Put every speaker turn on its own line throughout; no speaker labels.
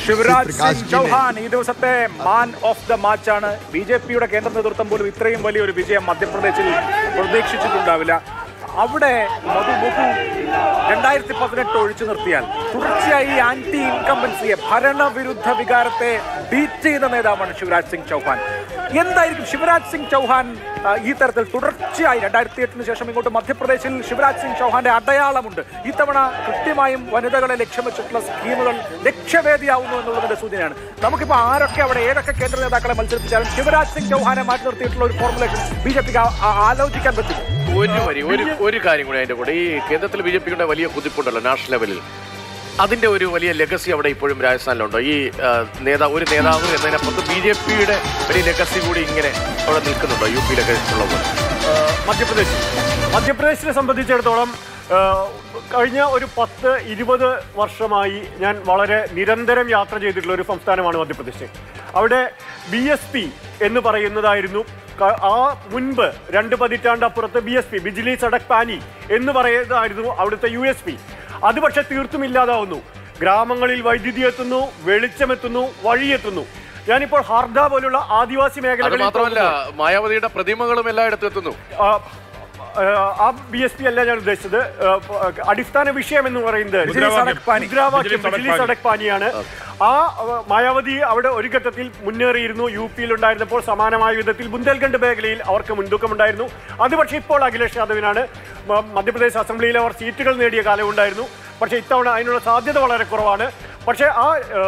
ശിവരാജ്
प्रकाश
സിംഗ്
जी ने
ചൗഹാൻ ഈ ദിവസത്തെ മാൻ ഓഫ് ദ മാച്ചാണ് ബി ജെ പിയുടെ കേന്ദ്ര നേതൃത്വം പോലും ഇത്രയും വലിയൊരു വിജയം മധ്യപ്രദേശിൽ പ്രതീക്ഷിച്ചിട്ടുണ്ടാവില്ല അവിടെ മധു നോക്കൂ രണ്ടായിരത്തി പതിനെട്ട് ഒഴിച്ചു നിർത്തിയാൽ തുടർച്ചയായി ആന്റി ഇൻകംബൻസിയെ ഭരണവിരുദ്ധ വികാരത്തെ ബീറ്റ് ചെയ്ത നേതാവാണ് ശിവരാജ് സിംഗ് ചൗഹാൻ എന്തായിരിക്കും ശിവരാജ് സിംഗ് ചൗഹാൻ ആ, ഈ തരത്തിൽ തുടർച്ചയായി രണ്ടായിരത്തി എട്ടിന് ശേഷം ഇങ്ങോട്ട് മധ്യപ്രദേശിൽ ശിവരാജ് സിംഗ് ചൗഹാന്റെ അടയാളമുണ്ട് ഇത്തവണ കൃത്യമായും വനിതകളെ ലക്ഷ്യം വെച്ചിട്ടുള്ള സ്കീമുകൾ ലക്ഷ്യവേദിയാവുന്നു എന്നുള്ളതിന്റെ സൂചനയാണ് നമുക്കിപ്പോൾ ആരൊക്കെ അവിടെ ഏതൊക്കെ കേന്ദ്ര നേതാക്കളെ മത്സരിപ്പിച്ചാലും ശിവരാജ് സിംഗ് ചൗഹാനെ മാറ്റി നിർത്തിയിട്ടുള്ള ഒരു ഫോർമുലേഷൻ ബി ജെ പിക്ക് ആലോചിക്കാൻ പറ്റും
ഒരു വരി ഒരു ഒരു കാര്യം കൂടി അതിന്റെ കൂടെ ഈ കേന്ദ്രത്തിൽ ബി ജെ പിയുടെ വലിയ കുതിപ്പുണ്ടല്ലോ നാഷണൽ ലെവലിൽ അതിന്റെ ഒരു വലിയ ലെഗസി അവിടെ ഇപ്പോഴും രാജസ്ഥാനിലുണ്ടോ ഈ ആ, നേതാവ് ഒരു നേതാവ് എന്നതിനപ്പുറത്ത് ബി ജെ പിയുടെ ഒരു ലെഗസി കൂടി ഇങ്ങനെ അവിടെ നിൽക്കുന്നുണ്ടോ യു പിയിലൊക്കെ ഉള്ള പോലെ
ഏഹ് മധ്യപ്രദേശ് മധ്യപ്രദേശിനെ സംബന്ധിച്ചിടത്തോളം ഏഹ് കഴിഞ്ഞ ഒരു പത്ത് ഇരുപത് വർഷമായി ഞാൻ വളരെ നിരന്തരം യാത്ര ചെയ്തിട്ടുള്ള ഒരു സംസ്ഥാനമാണ് മധ്യപ്രദേശ് അവിടെ ബി എസ് പി എന്ന് പറയുന്നതായിരുന്നു ക- ആ മുൻപ് രണ്ട് പതിറ്റാണ്ടപ്പുറത്ത് ബി എസ് പി ബിജ്ലി സടക് പാനി എന്ന് പറയുന്നതായിരുന്നു അവിടുത്തെ യു എസ് പി അത് പക്ഷെ തീർത്തും ഇല്ലാതാവുന്നു ഗ്രാമങ്ങളിൽ വൈദ്യുതി എത്തുന്നു വെളിച്ചമെത്തുന്നു വഴിയെത്തുന്നു ഞാനിപ്പോൾ ഹാർദ പോലുള്ള ആദിവാസി
അത്
മേഖലകളിൽ
മാത്രമല്ല
പോകുമ്പോൾ
മായാവതിയുടെ പ്രതിമകളും എല്ലായിടത്തും എത്തുന്നു
ആ, ആ ബി എസ് പി അല്ല ഞാൻ ഉദ്ദേശിച്ചത് ആ, അടിസ്ഥാന വിഷയം എന്ന് പറയുന്നത്
ബിജ്ലി സടക് പാനി.
മുദ്രാവാക്യം ബിജ്ലി സടക് പാനിയാണ് ആ ആ, മായാവതി അവിടെ ഒരു ഘട്ടത്തിൽ മുന്നേറിയിരുന്നു യു പിയിൽ ഉണ്ടായിരുന്നപ്പോൾ സമാനമായ വിധത്തിൽ ബുന്ദേൽഖണ്ഡ് മേഖലയിൽ അവർക്ക് മുൻതൂക്കമുണ്ടായിരുന്നു അത് പക്ഷേ ഇപ്പോൾ അഖിലേഷ് യാദവിനാണ് മ- മധ്യപ്രദേശ് അസംബ്ലിയിൽ അവർ സീറ്റുകൾ നേടിയ കാലമുണ്ടായിരുന്നു പക്ഷേ ഇത്തവണ അതിനുള്ള സാധ്യത വളരെ കുറവാണ് പക്ഷേ ആ ആ,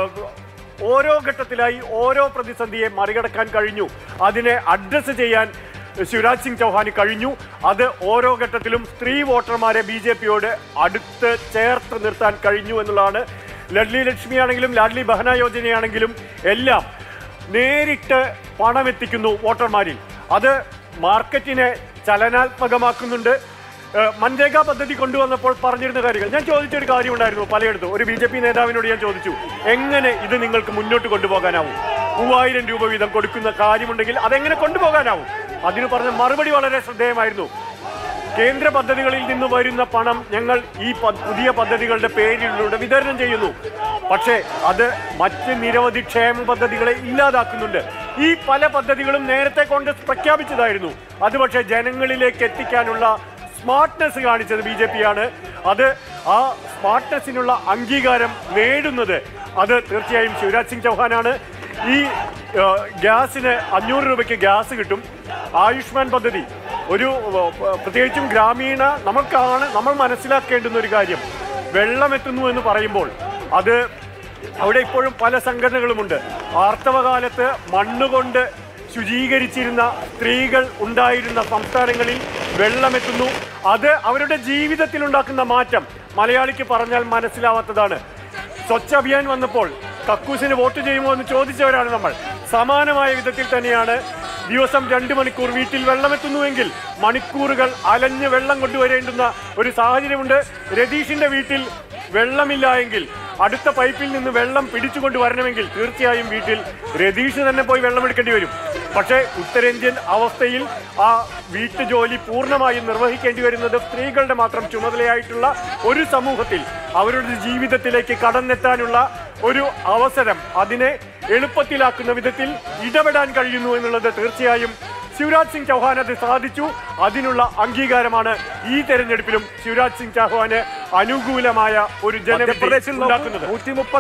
ഓരോ ഘട്ടത്തിലായി ഓരോ പ്രതിസന്ധിയെ മറികടക്കാൻ കഴിഞ്ഞു അതിനെ അഡ്രസ്സ് ചെയ്യാൻ ശിവരാജ് സിംഗ് ചൗഹാന് കഴിഞ്ഞു അത് ഓരോ ഘട്ടത്തിലും സ്ത്രീ വോട്ടർമാരെ ബി ജെ പിയോട് അടുത്ത് ചേർത്ത് നിർത്താൻ കഴിഞ്ഞു എന്നുള്ളതാണ് ലഡ്ലി ലക്ഷ്മി ആണെങ്കിലും ലാഡ്ലി ബഹന യോജനയാണെങ്കിലും എല്ലാം നേരിട്ട് പണമെത്തിക്കുന്നു വോട്ടർമാരിൽ അത് മാർക്കറ്റിനെ ചലനാത്മകമാക്കുന്നുണ്ട് ഏഹ് മൻരേഗ പദ്ധതി കൊണ്ടുവന്നപ്പോൾ പറഞ്ഞിരുന്ന കാര്യങ്ങൾ ഞാൻ ചോദിച്ചൊരു കാര്യം ഉണ്ടായിരുന്നു പലയിടത്തും ഒരു ബി ജെ പി നേതാവിനോട് ഞാൻ ചോദിച്ചു എങ്ങനെ ഇത് നിങ്ങൾക്ക് മുന്നോട്ട് കൊണ്ടുപോകാനാവും മൂവായിരം രൂപ വീതം കൊടുക്കുന്ന കാര്യമുണ്ടെങ്കിൽ അതെങ്ങനെ കൊണ്ടുപോകാനാവും അതിന് പറഞ്ഞ മറുപടി വളരെ ശ്രദ്ധേയമായിരുന്നു കേന്ദ്ര പദ്ധതികളിൽ നിന്ന് വരുന്ന പണം ഞങ്ങൾ ഈ പ- പുതിയ പദ്ധതികളുടെ പേരിലൂടെ വിതരണം ചെയ്യുന്നു പക്ഷേ അത് മറ്റ് നിരവധി ക്ഷേമ പദ്ധതികളെ ഇല്ലാതാക്കുന്നുണ്ട് ഈ പല പദ്ധതികളും നേരത്തെ കോൺഗ്രസ് പ്രഖ്യാപിച്ചതായിരുന്നു അത് പക്ഷേ ജനങ്ങളിലേക്ക് എത്തിക്കാനുള്ള സ്മാർട്ട്നെസ് കാണിച്ചത് ബി ജെ പി ആണ് അത് ആ സ്മാർട്ട്നെസ്സിനുള്ള അംഗീകാരം നേടുന്നത് അത് തീർച്ചയായും ശിവരാജ് സിംഗ് ചൗഹാനാണ് ഈ ആ, ഗ്യാസിന് അഞ്ഞൂറ് രൂപയ്ക്ക് ഗ്യാസ് കിട്ടും ആയുഷ്മാൻ പദ്ധതി ഒരു ആ, പ്രത്യേകിച്ചും ഗ്രാമീണ നമുക്കാണ് നമ്മൾ മനസ്സിലാക്കേണ്ടുന്ന ഒരു കാര്യം വെള്ളം എത്തുന്നു എന്ന് പറയുമ്പോൾ അത് അവിടെ ഇപ്പോഴും പല സംഘടനകളുമുണ്ട് ആർത്തവകാലത്ത് മണ്ണുകൊണ്ട് ശുചീകരിച്ചിരുന്ന സ്ത്രീകൾ ഉണ്ടായിരുന്ന സംസ്ഥാനങ്ങളിൽ വെള്ളമെത്തുന്നു അത് അവരുടെ ജീവിതത്തിൽ ഉണ്ടാക്കുന്ന മാറ്റം മലയാളിക്ക് പറഞ്ഞാൽ മനസ്സിലാവാത്തതാണ് സ്വച്ഛ അഭിയാൻ വന്നപ്പോൾ കക്കൂസിന് വോട്ട് ചെയ്യുമോ എന്ന് ചോദിച്ചവരാണ് നമ്മൾ സമാനമായ വിധത്തിൽ തന്നെയാണ് ദിവസം രണ്ട് മണിക്കൂർ വീട്ടിൽ വെള്ളമെത്തുന്നുവെങ്കിൽ മണിക്കൂറുകൾ അലഞ്ഞ് വെള്ളം കൊണ്ടുവരേണ്ടുന്ന ഒരു സാഹചര്യമുണ്ട് രതീഷിന്റെ വീട്ടിൽ വെള്ളമില്ല എങ്കിൽ അടുത്ത പൈപ്പിൽ നിന്ന് വെള്ളം പിടിച്ചുകൊണ്ട് വരണമെങ്കിൽ തീർച്ചയായും വീട്ടിൽ രതീഷ് തന്നെ പോയി വെള്ളം എടുക്കേണ്ടി വരും പക്ഷേ ഉത്തരേന്ത്യൻ അവസ്ഥയിൽ ആ വീട്ടുജോലി പൂർണ്ണമായും നിർവഹിക്കേണ്ടി വരുന്നത് സ്ത്രീകളുടെ മാത്രം ചുമതലയായിട്ടുള്ള ഒരു സമൂഹത്തിൽ അവരുടെ ജീവിതത്തിലേക്ക് കടന്നെത്താനുള്ള ഒരു അവസരം അതിനെ എളുപ്പത്തിലാക്കുന്ന വിധത്തിൽ ഇടപെടാൻ കഴിയുന്നു എന്നുള്ളത് തീർച്ചയായും ശിവരാജ് സിംഗ് ചൗഹാൻ അത് സാധിച്ചു അതിനുള്ള അംഗീകാരമാണ് ഈ തെരഞ്ഞെടുപ്പിലും ശിവരാജ് സിംഗ് ചൗഹാന് അനുകൂലമായ ഒരു ജനവിധി
മധ്യപ്രദേശിൽ
ഉണ്ടാക്കുന്നത്
നൂറ്റി